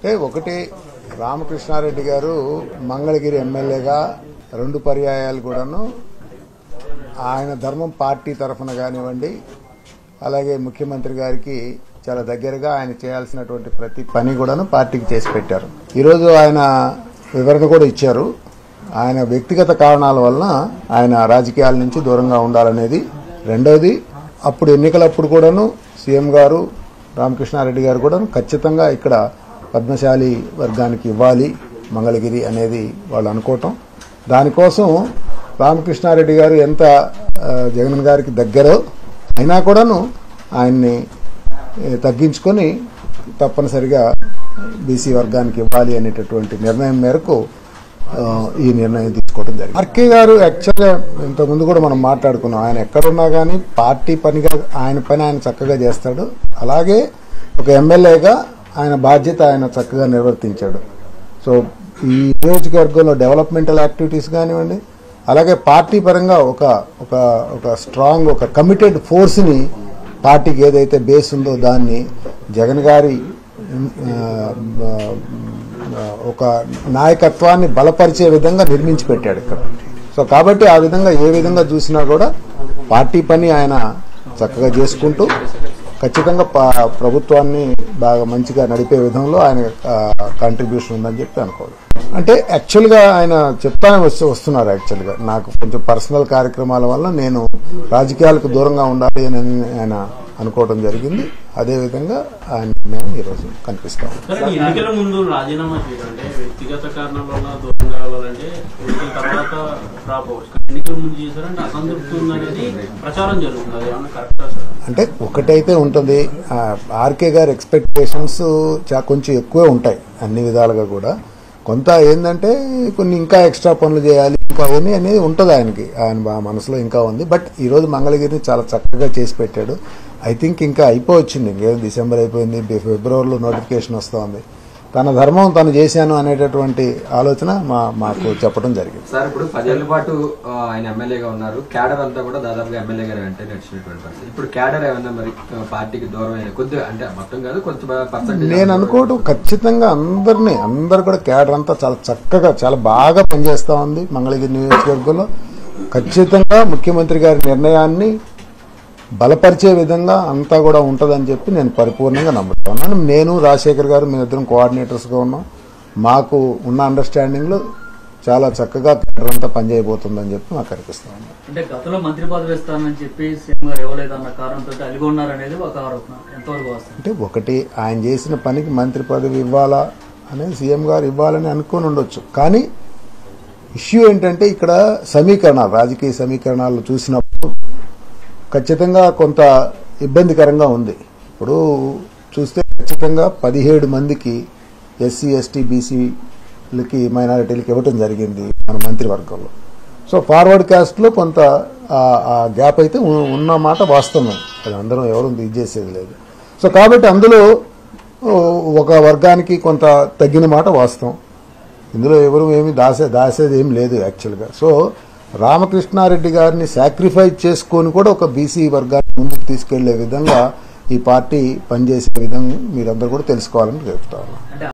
అంటే ఒకటి రామకృష్ణారెడ్డి గారు మంగళగిరి ఎమ్మెల్యేగా రెండు పర్యాయాలు కూడాను ఆయన ధర్మం పార్టీ తరఫున కానివ్వండి అలాగే ముఖ్యమంత్రి గారికి చాలా దగ్గరగా ఆయన చేయాల్సినటువంటి ప్రతి పని కూడాను పార్టీకి చేసి పెట్టారు ఈరోజు ఆయన వివరణ కూడా ఇచ్చారు ఆయన వ్యక్తిగత కారణాల వలన ఆయన రాజకీయాల నుంచి దూరంగా ఉండాలనేది రెండవది అప్పుడు ఎన్నికలప్పుడు కూడాను సీఎం గారు రామకృష్ణారెడ్డి గారు కూడా ఖచ్చితంగా ఇక్కడ పద్మశాలి వర్గానికి ఇవ్వాలి మంగళగిరి అనేది వాళ్ళు అనుకోవటం దానికోసం రామకృష్ణారెడ్డి గారు ఎంత ఆ, జగన్ గారికి దగ్గరో అయినా కూడాను ఆయన్ని ఏ, తగ్గించుకొని తప్పనిసరిగా బీసీ వర్గానికి ఇవ్వాలి అనేటటువంటి నిర్ణయం మేరకు ఆ, ఈ నిర్ణయం తీసుకోవడం జరిగింది ఆర్కే గారు యాక్చువల్గా ఇంతకుముందు కూడా మనం మాట్లాడుకున్నాం ఆయన ఎక్కడున్నా కానీ పార్టీ పనిగా ఆయన పని ఆయన చక్కగా చేస్తాడు అలాగే ఒక ఎమ్మెల్యేగా ఆయన బాధ్యత ఆయన చక్కగా నిర్వర్తించాడు సో ఈ నియోజకవర్గంలో డెవలప్మెంటల్ యాక్టివిటీస్ కానివ్వండి అలాగే పార్టీ పరంగా ఒక ఒక ఒక స్ట్రాంగ్ ఒక కమిటెడ్ ఫోర్స్ని పార్టీకి ఏదైతే బేస్ ఉందో దాన్ని జగన్ గారి ఆ, ఆ, ఒక నాయకత్వాన్ని బలపరిచే విధంగా నిర్మించి పెట్టాడు ఇక్కడ సో కాబట్టి ఆ విధంగా ఏ విధంగా చూసినా కూడా పార్టీ పని ఆయన చక్కగా చేసుకుంటూ ఖచ్చితంగా ప- ప్రభుత్వాన్ని బాగా మంచిగా నడిపే విధంలో ఆయన కాంట్రిబ్యూషన్ ఉందని చెప్పి అనుకోవాలి అంటే యాక్చువల్గా ఆయన చెప్తానే వస్తూ వస్తున్నారు యాక్చువల్గా నాకు కొంచెం పర్సనల్ కార్యక్రమాల వల్ల నేను రాజకీయాలకు దూరంగా ఉండాలి అని ఆయన అనుకోవడం జరిగింది అదేవిధంగా ఆయన నిర్ణయం ఈరోజు కనిపిస్తాం సరే ఎన్నికల ముందు రాజీనామా చేయడం అంటే వ్యక్తిగత కారణాల వల్ల దూరంగా వెళ్ళాలంటే ఎన్నికల తర్వాత డ్రాప్ అవ్వచ్చు కానీ ఎన్నికల ముందు చేశారంటే అసంతృప్తి ఉందనేది ప్రచారం జరుగుతుంది అది ఏమన్నా కరెక్టా సార్ అంటే ఒకటైతే ఉంటుంది ఆ, ఆర్కే గారి ఎక్స్పెక్టేషన్స్ చా కొంచెం ఎక్కువే ఉంటాయి అన్ని విధాలుగా కూడా కొంత ఏంటంటే కొన్ని ఇంకా ఎక్స్ట్రా పనులు చేయాలి ఇంకా అవన్నీ అనేది ఉంటుంది ఆయనకి ఆయన బా- మనసులో ఇంకా ఉంది బట్ ఈరోజు మంగళగిరిని చాలా చక్కగా చేసి పెట్టాడు ఐ థింక్ ఇంకా అయిపోవచ్చింది ఇంకేం డిసెంబర్ అయిపోయింది ఫి- ఫిబ్రవరిలో నోటిఫికేషన్ వస్తుంది తన ధర్మం తను చేశాను అనేటటువంటి ఆలోచన మా మాకు చెప్పడం జరిగింది సార్ ఇప్పుడు పదేళ్ల పాటు ఆ, ఆయన ఎమ్మెల్యేగా ఉన్నారు క్యాడర్ అంతా కూడా దాదాపుగా ఎమ్మెల్యే గారు అంటే నడిచినటువంటి పరిస్థితి ఇప్పుడు క్యాడర్ ఏమన్నా మరి ఆ, పార్టీకి దూరం అయిన కొద్దిగా అంటే మొత్తం కాదు కొంచెం పర్సెంటేజ్ నేను అనుకోవడం ఖచ్చితంగా అందరినీ అందరు కూడా క్యాడర్ అంతా చాలా చక్కగా చాలా బాగా పనిచేస్తా ఉంది మంగళగిరి నియోజకవర్గంలో ఖచ్చితంగా ముఖ్యమంత్రి గారి నిర్ణయాన్ని బలపరిచే విధంగా అంతా కూడా ఉంటుందని చెప్పి నేను పరిపూర్ణంగా నమ్ముతా ఉన్నాను నేను రాజశేఖర్ గారు మీ ఇద్దరం కోఆర్డినేటర్స్గా ఉన్నాం మాకు ఉన్న అండర్స్టాండింగ్లో చాలా చక్కగా క్యాడర్ అంతా పనిచేయబోతుందని చెప్పి మాకు అనిపిస్తుంది అంటే గతంలో మంత్రి పదవి ఇస్తానని చెప్పి సీఎం గారు ఇవ్వలేదన్న కారణంతో అలిగొన్నారనేది ఒక ఆరోపణ ఎంతవరకు వస్తుంది అంటే ఒకటి ఆయన చేసిన పనికి మంత్రి పదవి ఇవ్వాలా అనేది సీఎం గారు ఇవ్వాలని అనుకుని ఉండొచ్చు కానీ ఇష్యూ ఏంటంటే ఇక్కడ సమీకరణాలు రాజకీయ సమీకరణాలు చూసినప్పుడు ఖచ్చితంగా కొంత ఇబ్బందికరంగా ఉంది ఇప్పుడు చూస్తే ఖచ్చితంగా పదిహేడు మందికి ఎస్సీ ఎస్టీ బీసీలకి మైనారిటీలకి ఇవ్వటం జరిగింది మన మంత్రివర్గంలో సో ఫార్వర్డ్ క్యాస్ట్లో కొంత ఆ- ఆ గ్యాప్ అయితే ఉ- ఉన్న మాట వాస్తవమే అది అందరం ఎవరు ఇది చేసేది లేదు సో కాబట్టి అందులో ఓ, ఒక వర్గానికి కొంత తగ్గిన మాట వాస్తవం ఇందులో ఎవరు ఏమి దాసే దాసేది ఏం లేదు యాక్చువల్గా సో రామకృష్ణారెడ్డి గారిని సాక్రిఫైస్ చేసుకొని కూడా ఒక బీసీ వర్గాన్ని ముందుకు తీసుకెళ్లే విధంగా ఈ పార్టీ పనిచేసే విధంగా మీరందరూ కూడా తెలుసుకోవాలని చెప్తా ఉన్నాను అంటే